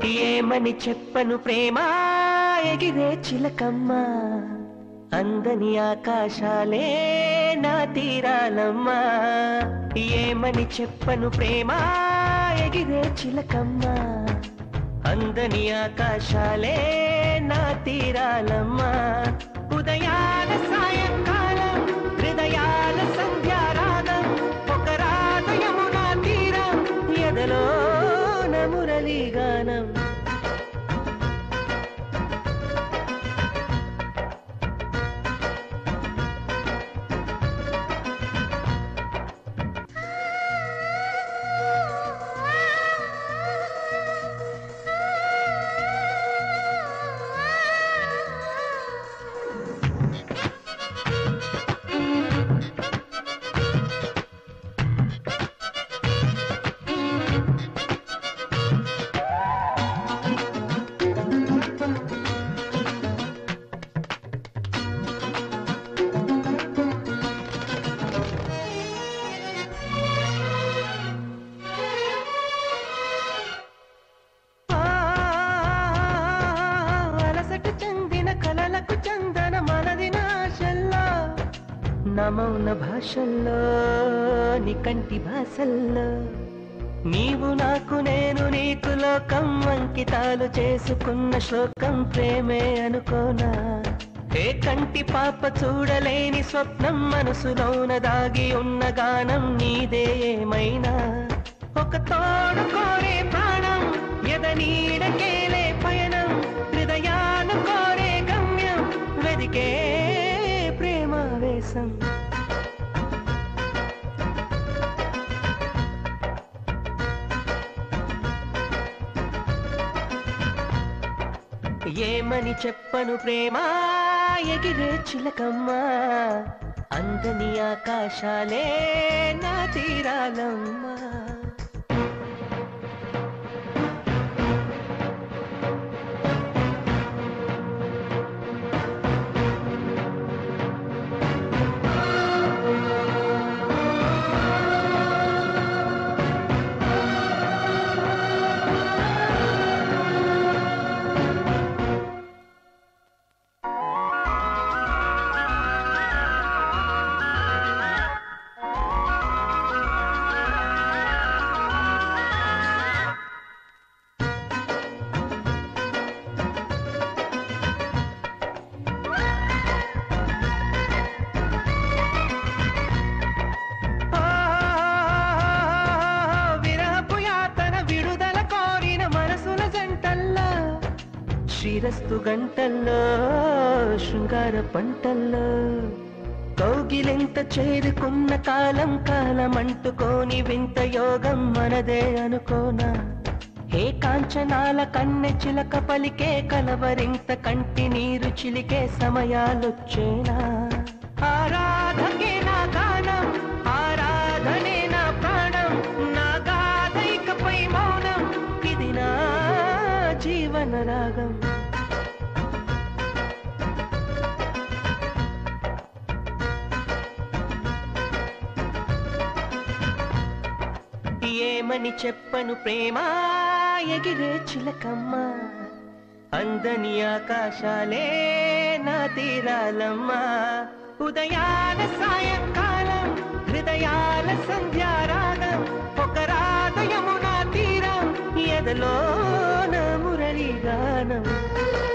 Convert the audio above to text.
ఏమని చెప్పను ప్రేమ ఎగిరే చిలకమ్మ అందని ఆకాశాలే నా తీరాలమ్మా ఏమని చెప్పను ప్రేమ ఎగిరే చిలకమ్మ అందని ఆకాశాలే నా తీరాలమ్మా ఉదయాల సాయంకాలం హృదయాల సంధ్యారాగం ఒక రాగయమునా తీరం ఎదలో మురళీ గానం ఆ, అలసట చెందిన కలలకు చందన మనది నాశల్లో నా మౌన భాషల్లో నీ కంటి భాషల్లో నీవు నాకు నేను నీకు లోకం అంకితాలు చేసుకున్న శ్లోకం ప్రేమే అనుకోనా ఏ కంటి పాప చూడలేని స్వప్నం మనసులోన దాగి ఉన్న గానం నీదే ఏమైనా ఒక తోడు కోరే ప్రాణం ఎద నీడకేలే పయనం హృదయాలు కోరే గమ్యం వెదికే ప్రేమావేశం ఏమని చెప్పను ప్రేమ ఎగిరే చిలకమ్మ అందని ఆకాశాలే నా తీరాలమ్మా ఆ, విరహపు యాతన విడుదల కోరిన మనసుల జంటల్లో శ్రీరస్తు గంటల్లో శృంగార పంటల్లో కౌగిలింత చేరుకున్న కాలం కాలం అంటుకోని వింత యోగం మనదే అనుకోనా ఏ కాంచనాల కన్నె చిలక పలికే కలవరింత కంటి నీరు చిలికే సమయాలొచ్చేనా ఆరాధకే నా గానం ఆరాధనే నా ప్రాణం నా గాథైకపై మౌనం ఇది నా జీవన రాగం ఏమని చెప్పను ప్రేమ ఎగిరే చిలకమ్మ అందని ఆకాశాలే నా తీరాలమ్మా ఉదయాల సాయంకాలం హృదయాల సంధ్యారాగం ఒక రాగయమునా తీరం ఎదలో నా మురళీ గానం